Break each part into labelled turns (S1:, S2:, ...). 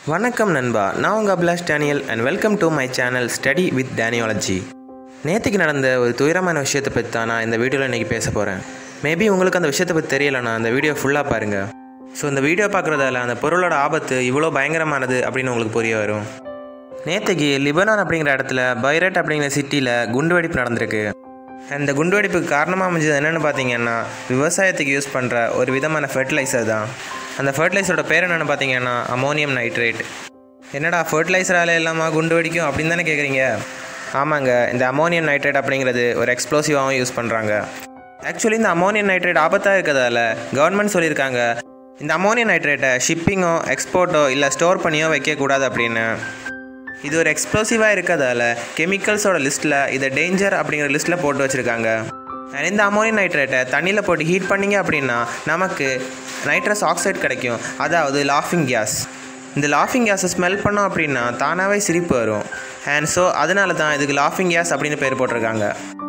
S1: வணக்கம் நண்பா நான் உங்கள் Abhilash Daniel and welcome to my channel study with Danielogy நேற்றுக்கு நடந்த ஒரு துயரமான விஷயத்தை பற்றி தான் நான் இந்த வீடியோவில் இன்றைக்கி பேச போகிறேன் மேபி உங்களுக்கு அந்த விஷயத்தை பற்றி தெரியலைன்னா அந்த வீடியோ ஃபுல்லாக பாருங்கள் ஸோ இந்த வீடியோ பார்க்குறதால அந்த பொருளோட ஆபத்து இவ்வளோ பயங்கரமானது அப்படின்னு உங்களுக்கு புரிய வரும் நேற்றுக்கு லிபனான் அப்படிங்கிற இடத்துல பைரட் அப்படிங்கிற சிட்டியில் குண்டுவெடிப்பு நடந்திருக்கு அந்த குண்டுவெடிப்புக்கு காரணமாக அமைஞ்சது என்னென்னு பார்த்தீங்கன்னா விவசாயத்துக்கு யூஸ் பண்ணுற ஒரு விதமான ஃபெர்டிலைசர் தான் அந்த ஃபெர்டிலைசரோட பேர் என்னென்னு பார்த்தீங்கன்னா அமோனியம் நைட்ரேட் என்னடா ஃபெர்டிலைசரால் இல்லாமல் குண்டு வெடிக்கும் அப்படின்னு தானே கேட்குறீங்க ஆமாங்க இந்த அமோனியம் நைட்ரேட் அப்படிங்கிறது ஒரு எக்ஸ்ப்ளோசிவாகவும் யூஸ் பண்ணுறாங்க ஆக்சுவலி இந்த அமோனியம் நைட்ரேட் ஆபத்தாக இருக்கிறதால கவர்மெண்ட் சொல்லியிருக்காங்க இந்த அமோனியம் நைட்ரேட்டை ஷிப்பிங்கோ எக்ஸ்போர்ட்டோ இல்லை ஸ்டோர் பண்ணியோ வைக்கக்கூடாது அப்படின்னு இது ஒரு எக்ஸ்ப்ளோசிவாக இருக்கிறதால கெமிக்கல்ஸோட லிஸ்ட்டில் இதை டேஞ்சர் அப்படிங்கிற லிஸ்ட்டில் போட்டு வச்சுருக்காங்க And இந்த அமோனியம் நைட்ரேட்டை தண்ணியில் போட்டு ஹீட் பண்ணிங்க அப்படின்னா நமக்கு நைட்ரஸ் ஆக்சைடு கிடைக்கும் அதாவது லாஃபிங் கேஸ் இந்த லாஃபிங் கேஸை ஸ்மெல் பண்ணோம் அப்படின்னா தானாகவே சிரிப்பு வரும் அண்ட் ஸோ அதனால தான் இதுக்கு லாஃபிங் கேஸ் அப்படின்னு பேர் போட்டிருக்காங்க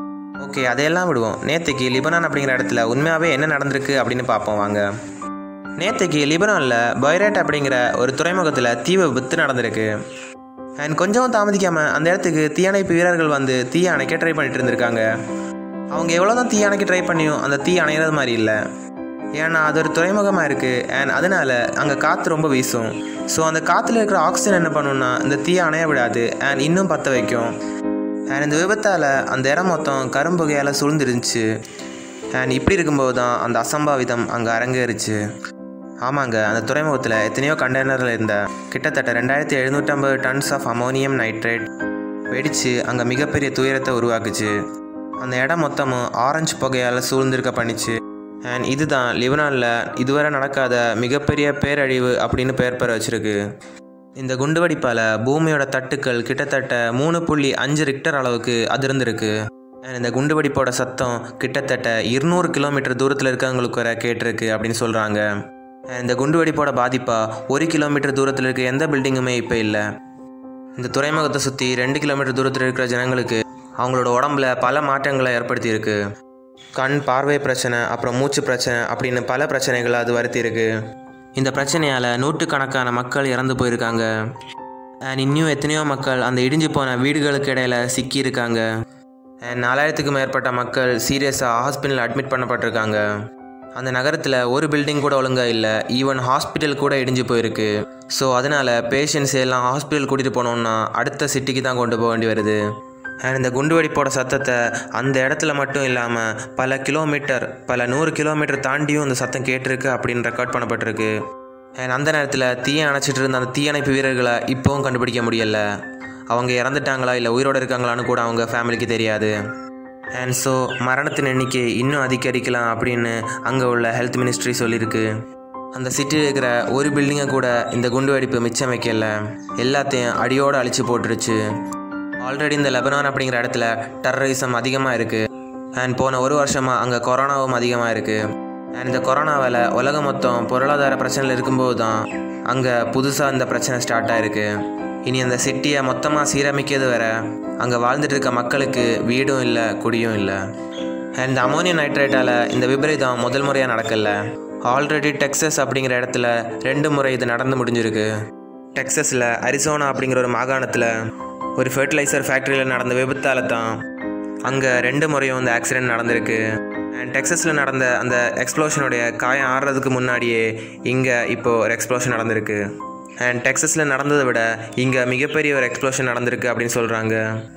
S1: ஓகே அதையெல்லாம் விடுவோம் நேற்றுக்கு லிபனான் அப்படிங்கிற இடத்துல உண்மையாகவே என்ன நடந்திருக்கு அப்படின்னு பார்ப்போம் வாங்க நேற்றுக்கு லிபனானில் பைரேட் அப்படிங்கிற ஒரு துறைமுகத்தில் தீ விபத்து நடந்திருக்கு அண்ட் கொஞ்சம் தாமதிக்காமல் அந்த இடத்துக்கு தீயணைப்பு வீரர்கள் வந்து தீயை அணைக்க ட்ரை பண்ணிட்டு இருந்திருக்காங்க அவங்க எவ்வளோ தான் தீ அணைக்க ட்ரை பண்ணியும் அந்த தீ அணையிறது மாதிரி இல்லை ஏன்னா அது ஒரு துறைமுகமாக இருக்குது அண்ட் அதனால அங்கே காற்று ரொம்ப வீசும் ஸோ அந்த காற்றுல இருக்கிற ஆக்சிஜன் என்ன பண்ணுன்னா இந்த தீயை அணைய விடாது அண்ட் இன்னும் பற்ற வைக்கும் அண்ட் இந்த விபத்தால் அந்த இடம் மொத்தம் கரும்புகையால் சூழ்ந்துருந்துச்சு அண்ட் இப்படி இருக்கும்போது தான் அந்த அசம்பாவிதம் அங்கே அரங்கேறிச்சு ஆமாங்க அந்த துறைமுகத்தில் எத்தனையோ கண்டெய்னரில் இருந்த கிட்டத்தட்ட ரெண்டாயிரத்தி எழுநூற்றம்பது டன்ஸ் ஆஃப் அமோனியம் நைட்ரேட் வெடித்து அங்கே மிகப்பெரிய துயரத்தை உருவாக்குச்சு அந்த இடம் மொத்தமும் ஆரஞ்சு புகையால் சூழ்ந்திருக்க பண்ணிச்சு அண்ட் இதுதான் லிபனானில் இதுவரை நடக்காத மிகப்பெரிய பேரழிவு அப்படின்னு பெயர் பெற வச்சிருக்கு இந்த குண்டுவெடிப்பால் பூமியோட தட்டுக்கள் கிட்டத்தட்ட மூணு புள்ளி அஞ்சு ரிக்டர் அளவுக்கு அதிர்ந்திருக்கு அண்ட் இந்த குண்டுவெடிப்போட சத்தம் கிட்டத்தட்ட இருநூறு கிலோமீட்டர் தூரத்தில் இருக்கவங்களுக்கு வர கேட்டிருக்கு அப்படின்னு சொல்கிறாங்க இந்த குண்டுவெடிப்போட பாதிப்பா ஒரு கிலோமீட்டர் தூரத்தில் இருக்க எந்த பில்டிங்குமே இப்போ இல்லை இந்த துறைமுகத்தை சுற்றி ரெண்டு கிலோமீட்டர் தூரத்தில் இருக்கிற ஜனங்களுக்கு அவங்களோட உடம்புல பல மாற்றங்களை ஏற்படுத்தியிருக்கு கண் பார்வை பிரச்சனை அப்புறம் மூச்சு பிரச்சனை அப்படின்னு பல பிரச்சனைகளை அது வருத்தி இருக்கு இந்த பிரச்சனையால் நூற்றுக்கணக்கான மக்கள் இறந்து போயிருக்காங்க அண்ட் இன்னும் எத்தனையோ மக்கள் அந்த இடிஞ்சு போன வீடுகளுக்கு இடையில சிக்கியிருக்காங்க அண்ட் நாலாயிரத்துக்கும் மேற்பட்ட மக்கள் சீரியஸாக ஹாஸ்பிட்டலில் அட்மிட் பண்ணப்பட்டிருக்காங்க அந்த நகரத்தில் ஒரு பில்டிங் கூட ஒழுங்காக இல்லை ஈவன் ஹாஸ்பிட்டல் கூட இடிஞ்சு போயிருக்கு ஸோ அதனால் பேஷண்ட்ஸ் எல்லாம் ஹாஸ்பிட்டல் கூட்டிகிட்டு போனோம்னா அடுத்த சிட்டிக்கு தான் கொண்டு போக வேண்டி வருது அண்ட் இந்த குண்டுவெடிப்போட சத்தத்தை அந்த இடத்துல மட்டும் இல்லாமல் பல கிலோமீட்டர் பல நூறு கிலோமீட்டர் தாண்டியும் இந்த சத்தம் கேட்டிருக்கு அப்படின்னு ரெக்கார்ட் பண்ணப்பட்டிருக்கு அண்ட் அந்த நேரத்தில் தீயை அணைச்சிட்டு இருந்த அந்த தீயணைப்பு வீரர்களை இப்போவும் கண்டுபிடிக்க முடியல அவங்க இறந்துட்டாங்களா இல்லை உயிரோடு இருக்காங்களான்னு கூட அவங்க ஃபேமிலிக்கு தெரியாது அண்ட் ஸோ மரணத்தின் எண்ணிக்கை இன்னும் அதிகரிக்கலாம் அப்படின்னு அங்கே உள்ள ஹெல்த் மினிஸ்ட்ரி சொல்லியிருக்கு அந்த சிட்டியில் இருக்கிற ஒரு பில்டிங்கை கூட இந்த குண்டு வெடிப்பு மிச்சம் வைக்கல எல்லாத்தையும் அடியோடு அழிச்சு போட்டுருச்சு ஆல்ரெடி இந்த லெபனான் அப்படிங்கிற இடத்துல டெரரிசம் அதிகமாக இருக்குது அண்ட் போன ஒரு வருஷமாக அங்கே கொரோனாவும் அதிகமாக இருக்குது அண்ட் இந்த கொரோனாவால் உலகம் மொத்தம் பொருளாதார பிரச்சனையில் இருக்கும்போது தான் அங்கே புதுசாக இந்த பிரச்சனை ஸ்டார்ட் ஆயிருக்கு இனி அந்த சிட்டியை மொத்தமாக சீரமைக்கிறது வர அங்கே வாழ்ந்துட்டு இருக்க மக்களுக்கு வீடும் இல்லை குடியும் இல்லை அண்ட் அமோனியம் நைட்ரேட்டால் இந்த விபரீதம் முதல் முறையாக நடக்கல ஆல்ரெடி டெக்ஸஸ் அப்படிங்கிற இடத்துல ரெண்டு முறை இது நடந்து முடிஞ்சிருக்கு டெக்ஸஸில் அரிசோனா அப்படிங்கிற ஒரு மாகாணத்தில் ஒரு ஃபெர்டிலைசர் ஃபேக்ட்ரியில் நடந்த விபத்தால் தான் அங்கே ரெண்டு முறையும் இந்த ஆக்சிடெண்ட் நடந்திருக்கு அண்ட் டெக்ஸஸில் நடந்த அந்த எக்ஸ்ப்ளோஷனுடைய காயம் ஆடுறதுக்கு முன்னாடியே இங்கே இப்போது ஒரு எக்ஸ்ப்ளோஷன் நடந்திருக்கு அண்ட் டெக்ஸஸில் நடந்ததை விட இங்கே மிகப்பெரிய ஒரு எக்ஸ்ப்ளோஷன் நடந்திருக்கு அப்படின்னு சொல்கிறாங்க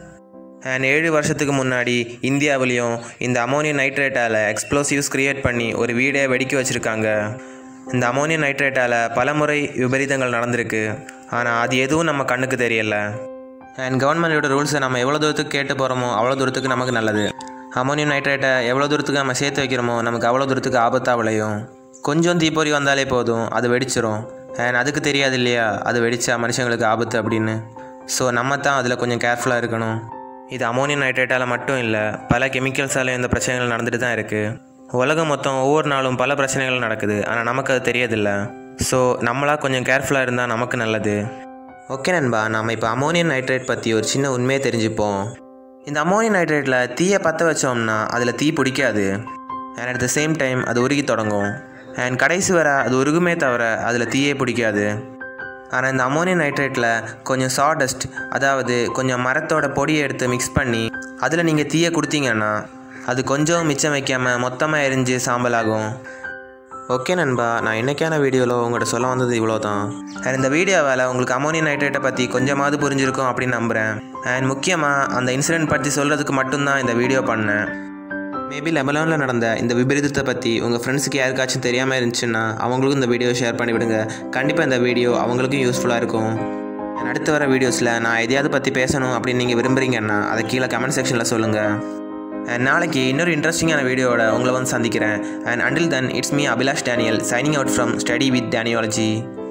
S1: அண்ட் ஏழு வருஷத்துக்கு முன்னாடி இந்தியாவிலையும் இந்த அமோனியம் நைட்ரேட்டால் எக்ஸ்ப்ளோசிவ்ஸ் க்ரியேட் பண்ணி ஒரு வீடே வெடிக்க வச்சுருக்காங்க இந்த அமோனியம் நைட்ரேட்டால் பல முறை விபரீதங்கள் நடந்திருக்கு ஆனால் அது எதுவும் நம்ம கண்ணுக்கு தெரியல அண்ட் கவர்மெண்டோட ரூல்ஸை நம்ம எவ்வளோ தூரத்துக்கு கேட்டு போகிறோமோ அவ்வளோ தூரத்துக்கு நமக்கு நல்லது அமோனியம் நைட்ரேட்டை எவ்வளோ தூரத்துக்கு நம்ம சேர்த்து வைக்கிறோமோ நமக்கு அவ்வளோ தூரத்துக்கு ஆபத்தாக விளையும் கொஞ்சம் தீப்பொறி வந்தாலே போதும் அது வெடிச்சிரும் அண்ட் அதுக்கு தெரியாது இல்லையா அது வெடிச்சா மனுஷங்களுக்கு ஆபத்து அப்படின்னு ஸோ நம்ம தான் அதில் கொஞ்சம் கேர்ஃபுல்லாக இருக்கணும் இது அமோனியம் நைட்ரேட்டால் மட்டும் இல்லை பல கெமிக்கல்ஸால் இந்த பிரச்சனைகள் நடந்துட்டு தான் இருக்குது உலகம் மொத்தம் ஒவ்வொரு நாளும் பல பிரச்சனைகள் நடக்குது ஆனால் நமக்கு அது தெரியதில்ல ஸோ நம்மளாக கொஞ்சம் கேர்ஃபுல்லாக இருந்தால் நமக்கு நல்லது ஓகே நண்பா நாம் இப்போ அமோனியம் நைட்ரேட் பற்றி ஒரு சின்ன உண்மையை தெரிஞ்சுப்போம் இந்த அமோனியம் நைட்ரேட்டில் தீயை பற்ற வச்சோம்னா அதில் தீ பிடிக்காது and at the same time அது உருகி தொடங்கும் அண்ட் கடைசி வர அது உருகுமே தவிர அதில் தீயே பிடிக்காது ஆனால் இந்த அமோனியம் நைட்ரேட்டில் கொஞ்சம் சாடஸ்ட் அதாவது கொஞ்சம் மரத்தோட பொடியை எடுத்து மிக்ஸ் பண்ணி அதில் நீங்கள் தீயை கொடுத்தீங்கன்னா அது கொஞ்சம் மிச்சம் வைக்காமல் மொத்தமாக எரிஞ்சு சாம்பலாகும் ஓகே நண்பா நான் இன்றைக்கான வீடியோவில் உங்கள்கிட்ட சொல்ல வந்தது இவ்வளோ தான் அண்ட் இந்த வீடியோவில் உங்களுக்கு அமோனியம் நைட்ரேட்டை பற்றி கொஞ்சமாவது புரிஞ்சிருக்கும் அப்படின்னு நம்புகிறேன் அண்ட் முக்கியமாக அந்த இன்சிடென்ட் பற்றி சொல்கிறதுக்கு மட்டும்தான் இந்த வீடியோ பண்ணேன் மேபி லெபனானில் நடந்த இந்த விபரீதத்தை பற்றி உங்கள் ஃப்ரெண்ட்ஸுக்கு யாருக்காச்சும் தெரியாமல் இருந்துச்சுன்னா அவங்களுக்கும் இந்த வீடியோ ஷேர் பண்ணிவிடுங்க கண்டிப்பாக இந்த வீடியோ அவங்களுக்கும் யூஸ்ஃபுல்லாக இருக்கும் And அடுத்து வர வீடியோஸில் நான் எதையாவது பற்றி பேசணும் அப்படின்னு நீங்கள் விரும்புகிறீங்கன்னா அதை கீழே கமெண்ட் செக்ஷனில் சொல்லுங்கள் அண்ட் நாளைக்கு இன்னொரு இன்ட்ரெஸ்டிங்கான வீடியோவோட உங்களை வந்து சந்திக்கிறேன் and until then it's me Abhilash Daniel signing out from study with டேனியாலஜி